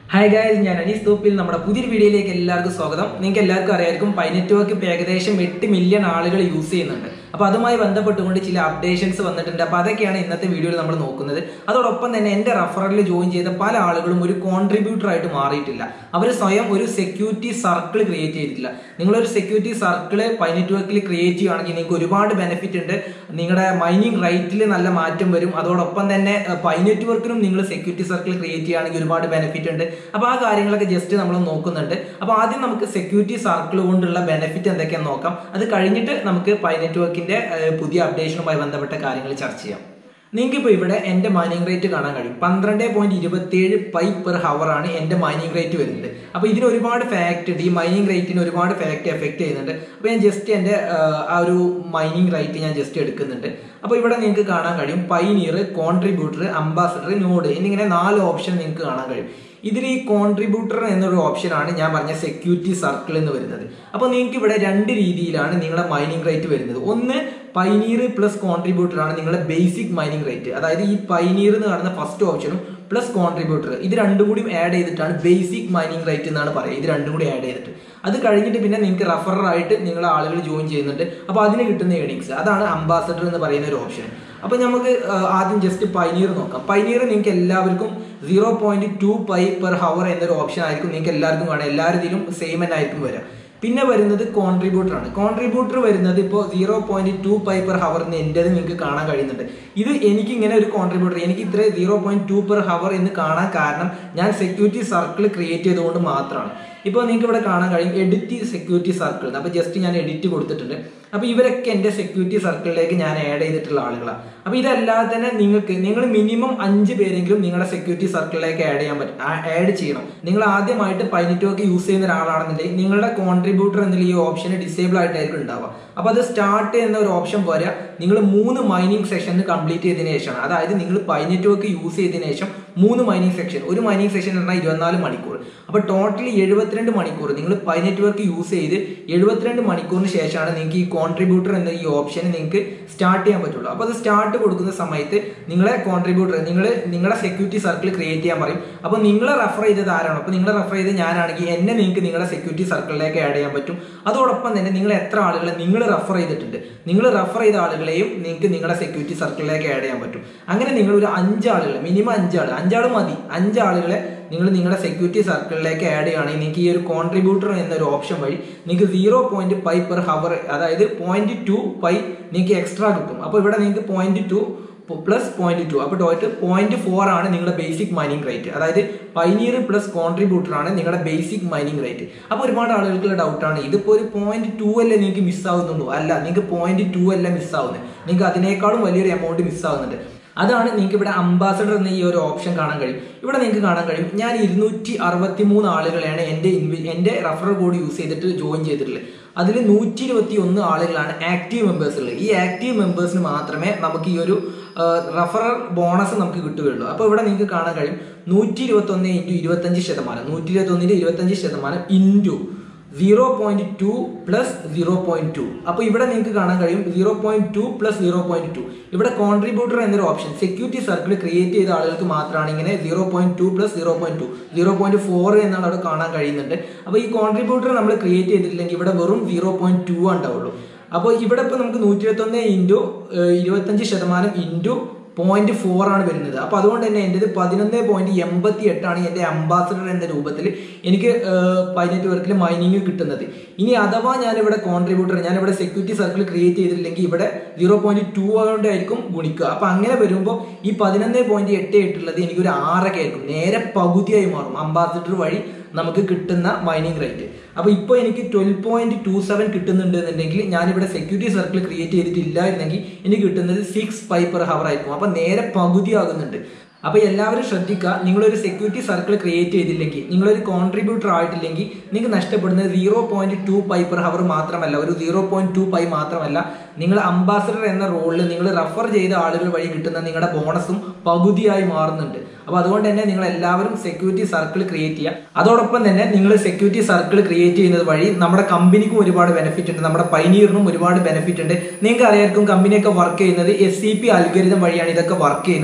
hi guys ഞാൻ അനീസ് തോപ്പിൽ നമ്മുടെ പുതിയൊരു വീഡിയോയിലേക്ക് എല്ലാവർക്കും സ്വാഗതം നിങ്ങൾക്ക് എല്ലാവർക്കും അറിയായിരിക്കും പൈ നെറ്റ്വർക്ക് ഇപ്പോൾ ഏകദേശം എട്ട് മില്യൺ ആളുകൾ യൂസ് ചെയ്യുന്നുണ്ട് അപ്പോൾ അതുമായി ബന്ധപ്പെട്ടുകൊണ്ട് ചില അപ്ഡേഷൻസ് വന്നിട്ടുണ്ട് അപ്പോൾ അതൊക്കെയാണ് ഇന്നത്തെ വീഡിയോയിൽ നമ്മൾ നോക്കുന്നത് അതോടൊപ്പം തന്നെ എൻ്റെ റഫറലിൽ ജോയിൻ ചെയ്ത പല ആളുകളും ഒരു കോൺട്രിബ്യൂട്ടർ ആയിട്ട് മാറിയിട്ടില്ല അവർ സ്വയം ഒരു സെക്യൂരിറ്റി സർക്കിൾ ക്രിയേറ്റ് ചെയ്തിട്ടില്ല നിങ്ങളൊരു സെക്യൂരിറ്റി സർക്കിൾ പൈ നെറ്റ്വർക്കിൽ ക്രിയേറ്റ് ചെയ്യുകയാണെങ്കിൽ നിങ്ങൾക്ക് ഒരുപാട് ബെനിഫിറ്റ് ഉണ്ട് നിങ്ങളുടെ മൈനിങ് റേറ്റിൽ നല്ല മാറ്റം വരും അതോടൊപ്പം തന്നെ പൈ നെറ്റ്വർക്കിനും നിങ്ങൾ സെക്യൂരിറ്റി സർക്കിൾ ക്രിയേറ്റ് ചെയ്യുകയാണെങ്കിൽ ഒരുപാട് ബെനിഫിറ്റ് ഉണ്ട് അപ്പോൾ ആ കാര്യങ്ങളൊക്കെ ജസ്റ്റ് നമ്മൾ നോക്കുന്നുണ്ട് അപ്പോൾ ആദ്യം നമുക്ക് സെക്യൂരിറ്റി സർക്കിൾ കൊണ്ടുള്ള ബെനിഫിറ്റ് എന്തൊക്കെയാണെന്ന് നോക്കാം അത് കഴിഞ്ഞിട്ട് നമുക്ക് പൈ നെറ്റ്വർക്കിന്റെ ഏഹ്, പുതിയ അപ്ഡേഷനുമായി ബന്ധപ്പെട്ട കാര്യങ്ങൾ ചർച്ച ചെയ്യാം നിങ്ങൾക്ക് ഇപ്പോൾ ഇവിടെ എൻ്റെ മൈനിങ് റേറ്റ് കാണാൻ കഴിയും പന്ത്രണ്ട് പോയിന്റ് ഇരുപത്തിയേഴ് പൈ പെർ ഹവർ ആണ് എൻ്റെ മൈനിങ് റേറ്റ് വരുന്നത് അപ്പോൾ ഇതിന് ഒരുപാട് ഫാക്ട് ഉണ്ട് ഈ മൈനിങ് റേറ്റിന് ഒരുപാട് ഫാക്ട് എഫക്ട് ചെയ്യുന്നുണ്ട് അപ്പോൾ ഞാൻ ജസ്റ്റ് എൻ്റെ ആ ഒരു മൈനിങ് റേറ്റ് ഞാൻ ജസ്റ്റ് എടുക്കുന്നുണ്ട് അപ്പോൾ ഇവിടെ നിങ്ങൾക്ക് കാണാൻ കഴിയും പൈനീർ കോൺട്രിബ്യൂട്ടർ അംബാസഡർ നോഡ് എന്നിങ്ങനെ നാല് ഓപ്ഷൻ നിങ്ങൾക്ക് കാണാൻ കഴിയും ഇതിൽ ഈ കോൺട്രിബ്യൂട്ടർ എന്നൊരു ഓപ്ഷനാണ് ഞാൻ പറഞ്ഞ സെക്യൂരിറ്റി സർക്കിൾ എന്ന് വരുന്നത് അപ്പോൾ നിങ്ങൾക്ക് ഇവിടെ രണ്ട് രീതിയിലാണ് നിങ്ങളുടെ മൈനിങ് റേറ്റ് വരുന്നത് ഒന്ന് പൈനീർ പ്ലസ് കോൺട്രിബ്യൂട്ടർ ആണ് നിങ്ങളുടെ ബേസിക് മൈനിങ് റേറ്റ് അതായത് ഈ പൈനീർ എന്ന് കാണുന്ന ഫസ്റ്റ് ഓപ്ഷനും പ്ലസ് കോൺട്രിബ്യൂട്ടർ ഇത് രണ്ടും കൂടി ആഡ് ചെയ്തിട്ടാണ് ബേസിക് മൈനിങ് റേറ്റ് എന്നാണ് പറയുക ഇത് രണ്ടും കൂടി ആഡ് ചെയ്തിട്ട് അത് കഴിഞ്ഞിട്ട് പിന്നെ നിങ്ങൾക്ക് റഫറർ ആയിട്ട് നിങ്ങൾ ആളുകൾ ജോയിൻ ചെയ്യുന്നുണ്ട് അപ്പോൾ അതിന് കിട്ടുന്ന ഏണിങ്സ് അതാണ് അംബാസഡർ എന്ന് പറയുന്ന ഒരു ഓപ്ഷൻ അപ്പോൾ നമുക്ക് ആ, ആദ്യം ജസ്റ്റ് പൈനീർ നോക്കാം പൈനീർ നിങ്ങൾക്ക് എല്ലാവർക്കും zero point two pi per hour എന്നൊരു ഓപ്ഷൻ ആയിരിക്കും നിങ്ങൾക്ക് എല്ലാവർക്കും കാണാം എല്ലാവരുടെയും സെയിം തന്നെ ആയിരിക്കും വരിക പിന്നെ വരുന്നത് കോൺട്രിബ്യൂട്ടർ ആണ് കോൺട്രിബ്യൂട്ടർ വരുന്നത് ഇപ്പോൾ zero point two pi per hour എന്ന് എൻ്റെത് നിങ്ങൾക്ക് കാണാൻ കഴിയുന്നുണ്ട് ഇത് എനിക്ക് ഇങ്ങനെ ഒരു കോൺട്രിബ്യൂട്ടർ എനിക്ക് ഇത്ര zero point two per hour എന്ന് കാണാൻ കാരണം ഞാൻ സെക്യൂരിറ്റി സർക്കിൾ ക്രിയേറ്റ് ചെയ്തുകൊണ്ട് മാത്രമാണ് ഇപ്പോൾ നിങ്ങൾക്ക് ഇവിടെ കാണാൻ കഴിയും എഡിറ്റ് സെക്യൂരിറ്റി സർക്കിൾ അപ്പോൾ ജസ്റ്റ് ഞാൻ എഡിറ്റ് കൊടുത്തിട്ടുണ്ട് അപ്പോൾ ഇവരൊക്കെ എൻ്റെ സെക്യൂരിറ്റി സർക്കിളിലേക്ക് ഞാൻ ആഡ് ചെയ്തിട്ടുള്ള ആളുകളാണ് അപ്പോൾ ഇതല്ലാതെ തന്നെ നിങ്ങൾക്ക് നിങ്ങൾ മിനിമം അഞ്ച് പേരെങ്കിലും നിങ്ങളുടെ സെക്യൂരിറ്റി സർക്കിളിലേക്ക് ആഡ് ചെയ്യാൻ പറ്റും ആഡ് ചെയ്യണം നിങ്ങൾ ആദ്യമായിട്ട് പൈനറ്റ് യൂസ് ചെയ്യുന്ന ഒരാളാണെന്നുണ്ടെങ്കിൽ നിങ്ങളുടെ കോൺട്രിബ്യൂട്ടർ എന്നുള്ള ഈ ഓപ്ഷൻ ഡിസേബിൾ ആയിട്ടായിരിക്കും ഉണ്ടാവുക അപ്പോൾ അത് സ്റ്റാർട്ട് എന്ന ഒരു ഓപ്ഷൻ പോരാ നിങ്ങൾ മൂന്ന് മൈനിങ് സെഷൻ കംപ്ലീറ്റ് ചെയ്തതിന് ശേഷമാണ് അതായത് നിങ്ങൾ പൈനറ്റ് വർക്ക് യൂസ് ചെയ്തതിന് ശേഷം മൂന്ന് മൈനിങ് സെക്ഷൻ ഒരു മൈനിങ് സെക്ഷൻ എന്ന് പറഞ്ഞാൽ ഇരുപത്തിനാല് മണിക്കൂർ അപ്പോൾ ടോട്ടലി എഴുപത്തിരണ്ട് മണിക്കൂർ നിങ്ങൾ പൈനറ്റ് വർക്ക് യൂസ് ചെയ്ത് എഴുപത്തിരണ്ട് മണിക്കൂറിന് ശേഷമാണ് നിങ്ങൾക്ക് ഈ കോൺട്രിബ്യൂട്ടർ എന്ന ഈ ഓപ്ഷൻ നിങ്ങൾക്ക് സ്റ്റാർട്ട് ചെയ്യാൻ പറ്റുള്ളൂ അപ്പോൾ അത് സ്റ്റാർട്ട് കൊടുക്കുന്ന സമയത്ത് നിങ്ങളെ കോൺട്രിബ്യൂട്ടർ നിങ്ങൾ നിങ്ങളുടെ സെക്യൂരിറ്റി സർക്കിൾ ക്രിയേറ്റ് ചെയ്യാൻ പറയും അപ്പോൾ നിങ്ങളെ റെഫർ ചെയ്തത് ആരാണോ അപ്പോൾ നിങ്ങൾ റെഫർ ചെയ്ത് ഞാനാണെങ്കിൽ എന്നെ നിങ്ങൾക്ക് നിങ്ങളുടെ സെക്യൂരിറ്റി സർക്കിളിലേക്ക് ആഡ് ചെയ്യാൻ പറ്റും അതോടൊപ്പം തന്നെ നിങ്ങൾ എത്ര ആളുകളെ നിങ്ങൾ റെഫർ ചെയ്തിട്ടുണ്ട് നിങ്ങൾ റെഫർ ചെയ്ത ആളുകളെയും നിങ്ങൾക്ക് നിങ്ങളുടെ സെക്യൂരിറ്റി സർക്കിളിലേക്ക് ആഡ് ചെയ്യാൻ പറ്റും അങ്ങനെ നിങ്ങൾ ഒരു അഞ്ചാളുകൾ മിനിമം അഞ്ചാൾ അഞ്ചാൾ മതി അഞ്ചാളുകളെ നിങ്ങൾ നിങ്ങളുടെ സെക്യൂരിറ്റി സർക്കിളിലേക്ക് ആഡ് ചെയ്യുകയാണെങ്കിൽ നിങ്ങൾക്ക് ഈ ഒരു കോൺട്രിബ്യൂട്ടർ എന്നൊരു ഓപ്ഷൻ വഴി നിങ്ങൾക്ക് zero point pi per hour അതായത് പോയിന്റ് ടു പൈ നിങ്ങൾക്ക് എക്സ്ട്രാ കിട്ടും അപ്പോൾ ഇവിടെ നിങ്ങൾക്ക് point two plus point two അപ്പോൾ ടോട്ടൽ പോയിന്റ് ഫോർ ആണ് നിങ്ങളുടെ ബേസിക് മൈനിങ് റേറ്റ് അതായത് പൈനീർ പ്ലസ് കോൺട്രിബ്യൂട്ടർ ആണ് നിങ്ങളുടെ ബേസിക് മൈനിങ് റേറ്റ് അപ്പോൾ ഒരുപാട് ആളുകൾക്കുള്ള ഡൗട്ടാണ് ഇതിപ്പോൾ ഒരു പോയിന്റ് ടു അല്ലേ നിങ്ങൾക്ക് മിസ്സാവുന്നുള്ളൂ അല്ല നിങ്ങൾക്ക് പോയിന്റ് ടു അല്ല മിസ്സാവുന്നത് നിങ്ങൾക്ക് അതിനേക്കാളും വലിയൊരു എമൗണ്ട് മിസ്സാവുന്നുണ്ട് അതാണ് നിങ്ങൾക്ക് ഇവിടെ അംബാസഡർ എന്ന ഈ ഒരു ഓപ്ഷൻ കാണാൻ കഴിയും ഇവിടെ നിങ്ങൾക്ക് കാണാൻ കഴിയും ഞാൻ ഇരുന്നൂറ്റി അറുപത്തി മൂന്ന് ആളുകളെയാണ് എൻ്റെ ഇൻവി എൻ്റെ റഫറൽ കോഡ് യൂസ് ചെയ്തിട്ട് ജോയിൻ ചെയ്തിട്ടുള്ളത് അതിൽ നൂറ്റി ഇരുപത്തി ഒന്ന് ആളുകളാണ് ആക്റ്റീവ് മെമ്പേഴ്സ് ഉള്ളത് ഈ ആക്റ്റീവ് മെമ്പേഴ്സിന് മാത്രമേ നമുക്ക് ഈ ഒരു റഫറൽ ബോണസ് നമുക്ക് കിട്ടുകയുള്ളൂ അപ്പോൾ ഇവിടെ നിങ്ങൾക്ക് കാണാൻ കഴിയും നൂറ്റി ഇരുപത്തി ഒന്ന് ഇൻറ്റു ഇരുപത്തഞ്ച് ശതമാനം നൂറ്റി ഇരുപത്തി ഒന്നിൻ്റെ ഇരുപത്തഞ്ച് ശതമാനം into zero point two plus zero point two അപ്പോൾ ഇവിടെ നിങ്ങൾക്ക് കാണാൻ കഴിയും zero point two plus zero point two ഇവിടെ കോൺട്രിബ്യൂട്ടർ എന്നൊരു ഓപ്ഷൻ സെക്യൂരിറ്റി സർക്കിൾ ക്രിയേറ്റ് ചെയ്ത ആളുകൾക്ക് മാത്രമാണ് ഇങ്ങനെ zero point two plus zero point two zero point four എന്നാണ് അവിടെ കാണാൻ കഴിയുന്നുണ്ട് അപ്പോൾ ഈ കോൺട്രിബ്യൂട്ടർ നമ്മൾ ക്രിയേറ്റ് ചെയ്തിട്ടില്ലെങ്കിൽ ഇവിടെ വെറും സീറോ പോയിന്റ് ടു ഉണ്ടാവുള്ളൂ അപ്പോൾ ഇവിടെ ഇപ്പോൾ നമുക്ക് നൂറ്റി ഇരുപത്തൊന്ന് ഇൻറ്റു ഇരുപത്തഞ്ച് ശതമാനം ഇൻറ്റു പോയിന്റ് ഫോർ ആണ് വരുന്നത് അപ്പൊ അതുകൊണ്ട് തന്നെ എൻ്റെ പതിനൊന്ന് പോയിന്റ് എൺപത്തി എട്ടാണ് എൻ്റെ അംബാസഡർ എന്ന രൂപത്തിൽ എനിക്ക് പൈനറ്റ് വർക്കിൽ മൈനിങ് കിട്ടുന്നത് ഇനി അഥവാ ഞാൻ ഇവിടെ കോൺട്രിബ്യൂട്ടർ ഞാൻ ഇവിടെ സെക്യൂരിറ്റി സർക്കിൾ ക്രിയേറ്റ് ചെയ്തിട്ടില്ലെങ്കിൽ ഇവിടെ സീറോ പോയിന്റ് ടു കൊണ്ടായിരിക്കും ഗുണിക്കുക അപ്പൊ അങ്ങനെ വരുമ്പോൾ ഈ പതിനൊന്ന് പോയിന്റ് എട്ട് എട്ടുള്ളത് എനിക്കൊരു ആറൊക്കെ ആയിരിക്കും നേരെ പകുതിയായി മാറും അംബാസഡർ വഴി നമുക്ക് കിട്ടുന്ന മൈനിങ് റേറ്റ് അപ്പോൾ ഇപ്പോൾ എനിക്ക് ട്വൽവ് പോയിന്റ് ടു സെവൻ കിട്ടുന്നുണ്ട് എന്നുണ്ടെങ്കിൽ ഞാനിവിടെ സെക്യൂരിറ്റി സർക്കിൾ ക്രിയേറ്റ് ചെയ്തിട്ടില്ലായിരുന്നെങ്കിൽ എനിക്ക് കിട്ടുന്നത് സിക്സ് പൈ പെർ ഹവർ ആയിരിക്കും അപ്പോൾ നേരെ പകുതി ആകുന്നുണ്ട് അപ്പോൾ എല്ലാവരും ശ്രദ്ധിക്കുക നിങ്ങളൊരു സെക്യൂരിറ്റി സർക്കിൾ ക്രിയേറ്റ് ചെയ്തില്ലെങ്കിൽ നിങ്ങളൊരു കോൺട്രിബ്യൂട്ടർ ആയിട്ടില്ലെങ്കിൽ നിങ്ങൾക്ക് നഷ്ടപ്പെടുന്നത് zero point two pi per hour മാത്രമല്ല ഒരു സീറോ പോയിന്റ് ടു പൈ മാത്രമല്ല നിങ്ങൾ അംബാസഡർ എന്ന റോളിൽ നിങ്ങൾ റെഫർ ചെയ്ത ആളുകൾ വഴി കിട്ടുന്ന നിങ്ങളുടെ ബോണസും പകുതിയായി മാറുന്നുണ്ട് അപ്പോൾ അതുകൊണ്ട് തന്നെ നിങ്ങൾ എല്ലാവരും സെക്യൂരിറ്റി സർക്കിൾ ക്രിയേറ്റ് ചെയ്യുക അതോടൊപ്പം തന്നെ നിങ്ങൾ സെക്യൂരിറ്റി സർക്കിൾ ക്രിയേറ്റ് ചെയ്യുന്നത് വഴി നമ്മുടെ കമ്പനിക്കും ഒരുപാട് ബെനിഫിറ്റ് ഉണ്ട് നമ്മുടെ പൈനീറിനും ഒരുപാട് ബെനിഫിറ്റ് ഉണ്ട് നിങ്ങൾക്ക് അറിയായിരിക്കും കമ്പനിയൊക്കെ വർക്ക് ചെയ്യുന്നത് എസ് സി പി അൽഗരിതം വഴിയാണ് ഇതൊക്കെ വർക്ക് ചെയ്യുന്നത്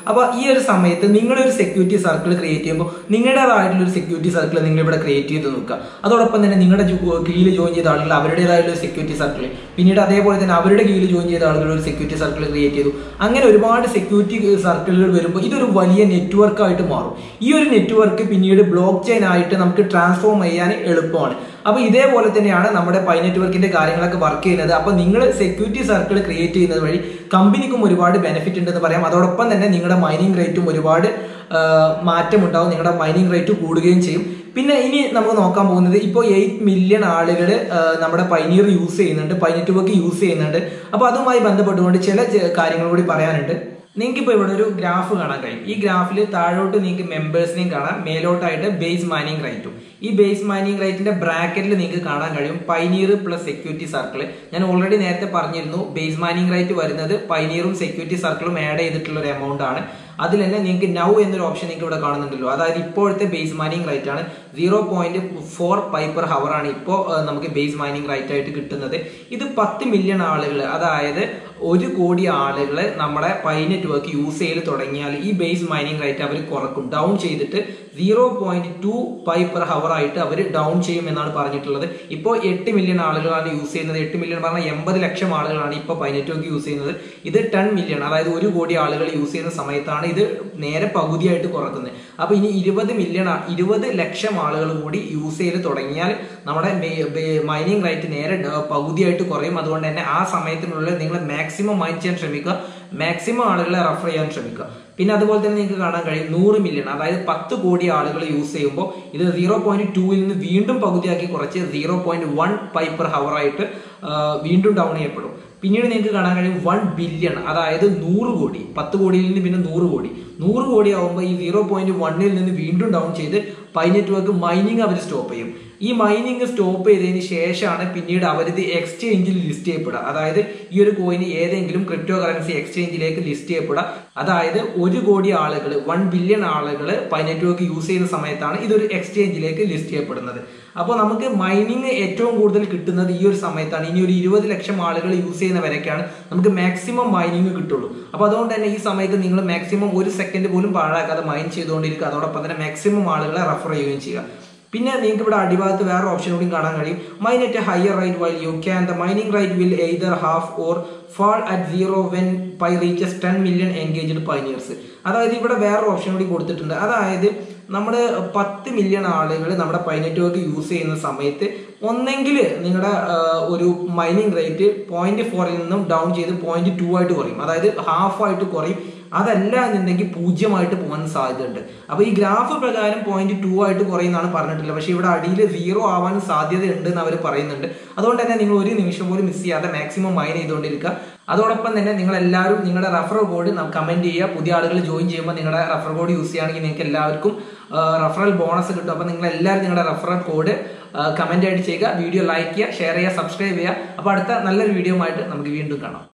അപ്പൊ ഈ ഒരു സമയത്ത് നിങ്ങളൊരു സെക്യൂരിറ്റി സർക്കിൾ ക്രിയേറ്റ് ചെയ്യുമ്പോൾ നിങ്ങളുടേതായിട്ടുള്ള ഒരു സെക്യൂരിറ്റി സർക്കിൾ നിങ്ങൾ ഇവിടെ ക്രിയേറ്റ് ചെയ്ത് നോക്കുക അതോടൊപ്പം തന്നെ നിങ്ങളുടെ കീഴിൽ ജോയിൻ ചെയ്ത ആളുകൾ അവരുടേതായിട്ടുള്ള ഒരു സെക്യൂരിറ്റി സർക്കിൾ പിന്നീട് അതേപോലെ തന്നെ അവരുടെ കീഴിൽ ജോയിൻ ചെയ്ത ആളുകൾ ഒരു സെക്യൂരിറ്റി സർക്കിൾ ക്രിയേറ്റ് ചെയ്തു അങ്ങനെ ഒരുപാട് സെക്യൂരിറ്റി സർക്കിളുകൾ വരുമ്പോൾ ഇതൊരു വലിയ നെറ്റ്വർക്ക് ആയിട്ട് മാറും ഈ ഒരു നെറ്റ്വർക്ക് പിന്നീട് ബ്ലോക്ക് ചെയിൻ ആയിട്ട് നമുക്ക് ട്രാൻസ്ഫോം ചെയ്യാൻ എളുപ്പമാണ് അപ്പൊ ഇതേപോലെ തന്നെയാണ് നമ്മുടെ പൈ നെറ്റ്വർക്കിന്റെ കാര്യങ്ങളൊക്കെ വർക്ക് ചെയ്യുന്നത് അപ്പൊ നിങ്ങൾ സെക്യൂരിറ്റി സർക്കിൾ ക്രിയേറ്റ് ചെയ്യുന്നത് വഴി കമ്പനിക്കും ഒരുപാട് ബെനിഫിറ്റ് ഉണ്ടെന്ന് പറയാം അതോടൊപ്പം തന്നെ നിങ്ങളുടെ മൈനിങ് റേറ്റും ഒരുപാട് മാറ്റമുണ്ടാവും നിങ്ങളുടെ മൈനിങ് റേറ്റ് കൂടുകയും ചെയ്യും പിന്നെ ഇനി നമുക്ക് നോക്കാൻ പോകുന്നത് ഇപ്പോൾ എയ്റ്റ് മില്യൺ ആളുകൾ നമ്മുടെ പൈനീർ യൂസ് ചെയ്യുന്നുണ്ട് പൈ നെറ്റ്വർക്ക് യൂസ് ചെയ്യുന്നുണ്ട് അപ്പോൾ അതുമായി ബന്ധപ്പെട്ടുകൊണ്ട് ചില കാര്യങ്ങൾ കൂടി പറയാനുണ്ട് നിങ്ങൾക്ക് ഇപ്പോൾ ഇവിടെ ഒരു ഗ്രാഫ് കാണാൻ കഴിയും ഈ ഗ്രാഫിൽ താഴോട്ട് നിങ്ങൾക്ക് മെമ്പേഴ്സിനെയും കാണാം മേലോട്ടായിട്ട് ബേസ് മൈനിങ് റേറ്റും ഈ ബേസ് മൈനിങ് റേറ്റിന്റെ ബ്രാക്കറ്റിൽ നിങ്ങൾക്ക് കാണാൻ കഴിയും പൈനീർ പ്ലസ് സെക്യൂരിറ്റി സർക്കിൾ ഞാൻ ഓൾറെഡി നേരത്തെ പറഞ്ഞിരുന്നു ബേസ് മൈനിങ് റേറ്റ് വരുന്നത് പൈനീറും സെക്യൂരിറ്റി സർക്കിളും ആഡ് ചെയ്തിട്ടുള്ള ഒരു എമൗണ്ട് ആണ് അതിൽ തന്നെ നിങ്ങൾക്ക് നൗ എന്നൊരു ഓപ്ഷൻ നിങ്ങൾക്ക് ഇവിടെ കാണുന്നുണ്ടല്ലോ അതായത് ഇപ്പോഴത്തെ ബേസ് മൈനിങ് റേറ്റ് ആണ് zero point four pi per hour ആണ് ഇപ്പോൾ നമുക്ക് ബേസ് മൈനിങ് റേറ്റ് ആയിട്ട് കിട്ടുന്നത് ഇത് പത്ത് മില്യൺ ആളുകൾ അതായത് ഒരു കോടി ആളുകൾ നമ്മുടെ പൈ നെറ്റ്വർക്ക് യൂസ് ചെയ്ത് തുടങ്ങിയാൽ ഈ ബേസ് മൈനിങ് റേറ്റ് അവർ കുറക്കും ഡൗൺ ചെയ്തിട്ട് zero point two pi per hour ആയിട്ട് അവർ ഡൗൺ ചെയ്യും എന്നാണ് പറഞ്ഞിട്ടുള്ളത് ഇപ്പോൾ എട്ട് മില്യൺ ആളുകളാണ് യൂസ് ചെയ്യുന്നത് എട്ട് മില്യൺ പറഞ്ഞാൽ എൺപത് ലക്ഷം ആളുകളാണ് ഇപ്പോൾ പൈ നെറ്റ്വർക്ക് യൂസ് ചെയ്യുന്നത് ഇത് ടെൻ മില്യൺ അതായത് ഒരു കോടി ആളുകൾ യൂസ് ചെയ്യുന്ന സമയത്താണ് ഇത് നേരെ പകുതിയായിട്ട് കുറക്കുന്നത് അപ്പൊ ഇനി ഇരുപത് മില്യൺ ഇരുപത് ലക്ഷം ആളുകൾ കൂടി യൂസ് ചെയ്ത് തുടങ്ങിയാൽ നമ്മുടെ മൈനിങ് റേറ്റ് നേരെ പകുതിയായിട്ട് കുറയും അതുകൊണ്ട് തന്നെ ആ സമയത്തിനുള്ളിൽ നിങ്ങൾ മാക്സിമം മൈൻ ചെയ്യാൻ ശ്രമിക്കുക മാക്സിമം ആളുകളെ റെഫർ ചെയ്യാൻ ശ്രമിക്കുക പിന്നെ അതുപോലെ തന്നെ നിങ്ങൾക്ക് കാണാൻ കഴിയും നൂറ് മില്യൺ അതായത് പത്ത് കോടി ആളുകൾ യൂസ് ചെയ്യുമ്പോൾ ഇത് സീറോ പോയിന്റ് ടൂവിൽ നിന്ന് വീണ്ടും പകുതിയാക്കി കുറച്ച് zero point one pi per hour ആയിട്ട് വീണ്ടും ഡൗൺ ചെയ്യപ്പെടും പിന്നീട് നിങ്ങൾക്ക് കാണാൻ കഴിയും വൺ ബില്യൺ അതായത് നൂറ് കോടി പത്ത് കോടിയിൽ നിന്ന് പിന്നെ നൂറ് കോടി നൂറ് കോടി ആകുമ്പോൾ ഈ സീറോ പോയിന്റ് വണ്ണിൽ നിന്ന് വീണ്ടും ഡൗൺ ചെയ്ത് പൈ നെറ്റ്വർക്ക് മൈനിങ് അവർ സ്റ്റോപ്പ് ചെയ്യും ഈ മൈനിങ് സ്റ്റോപ്പ് ചെയ്തതിന് ശേഷമാണ് പിന്നീട് അവരിത് എക്സ്ചേഞ്ചിൽ ലിസ്റ്റ് ചെയ്യപ്പെടുക അതായത് ഈ ഒരു കോയിന് ഏതെങ്കിലും ക്രിപ്റ്റോ കറൻസി എക്സ്ചേഞ്ചിലേക്ക് ലിസ്റ്റ് ചെയ്യപ്പെടുക അതായത് ഒരു കോടി ആളുകൾ വൺ ബില്യൺ ആളുകൾ പൈ നെറ്റ്വർക്ക് യൂസ് ചെയ്യുന്ന സമയത്താണ് ഇതൊരു എക്സ്ചേഞ്ചിലേക്ക് ലിസ്റ്റ് ചെയ്യപ്പെടുന്നത് അപ്പോൾ നമുക്ക് മൈനിങ് ഏറ്റവും കൂടുതൽ കിട്ടുന്നത് ഈ ഒരു സമയത്താണ് ഇനി ഒരു ഇരുപത് ലക്ഷം ആളുകൾ യൂസ് ചെയ്യുന്നവരൊക്കെയാണ് നമുക്ക് മാക്സിമം മൈനിങ് കിട്ടുള്ളൂ അപ്പോൾ അതുകൊണ്ട് തന്നെ ഈ സമയത്ത് നിങ്ങൾ മാക്സിമം ഒരു സെക്കൻഡ് പോലും പാഴാക്കാതെ മൈൻ ചെയ്തുകൊണ്ടിരിക്കുക അതോടൊപ്പം തന്നെ മാക്സിമം ആളുകളെ റെഫർ ചെയ്യുകയും ചെയ്യുക പിന്നെ നിങ്ങൾക്ക് ഇവിടെ അടിഭാഗത്ത് വേറെ ഓപ്ഷൻ കൂടി കാണാൻ കഴിയും mine at higher rate while you can the mining rate will either half or fall at zero when pi reaches ten million engaged pioneers അതായത് ഇവിടെ വേറെ ഓപ്ഷൻ കൂടി കൊടുത്തിട്ടുണ്ട് അതായത് നമ്മുടെ പത്ത് മില്യൺ ആളുകൾ നമ്മുടെ പൈ നെറ്റ്വർക്ക് യൂസ് ചെയ്യുന്ന സമയത്ത് ഒന്നെങ്കിൽ നിങ്ങളുടെ ഒരു മൈനിങ് റേറ്റ് പോയിന്റ് ഫോറിൽ നിന്നും ഡൗൺ ചെയ്ത് പോയിന്റ് ടു ആയിട്ട് കുറയും അതായത് ഹാഫ് ആയിട്ട് കുറയും അതല്ല എന്നുണ്ടെങ്കിൽ പൂജ്യമായിട്ട് പോകാൻ സാധ്യതയുണ്ട് അപ്പൊ ഈ ഗ്രാഫ് പ്രകാരം പോയിന്റ് ടു ആയിട്ട് കുറയുന്നതാണ് പറഞ്ഞിട്ടില്ല പക്ഷെ ഇവിടെ അടിയിൽ സീറോ ആവാൻ സാധ്യതയുണ്ട് എന്ന് അവർ പറയുന്നുണ്ട് അതുകൊണ്ട് തന്നെ നിങ്ങൾ ഒരു നിമിഷം പോലും മിസ് ചെയ്യാതെ മാക്സിമം മൈൻ ചെയ്തുകൊണ്ടിരിക്കുക അതോടൊപ്പം തന്നെ നിങ്ങൾ എല്ലാവരും നിങ്ങളുടെ റെഫറൽ കോഡ് കമന്റ് ചെയ്യുക പുതിയ ആളുകൾ ജോയിൻ ചെയ്യുമ്പോൾ നിങ്ങളുടെ റെഫറൽ കോഡ് യൂസ് ചെയ്യുകയാണെങ്കിൽ നിങ്ങൾക്ക് എല്ലാവർക്കും റെഫറൽ ബോണസ് കിട്ടും അപ്പോൾ നിങ്ങൾ എല്ലാവരും നിങ്ങളുടെ റെഫറൽ കോഡ് കമന്റ് ആയിട്ട് ചെയ്യുക വീഡിയോ ലൈക്ക് ചെയ്യുക ഷെയർ ചെയ്യുക സബ്സ്ക്രൈബ് ചെയ്യുക അപ്പോൾ അടുത്ത നല്ലൊരു വീഡിയോ ആയിട്ട് നമുക്ക് വീണ്ടും കാണാം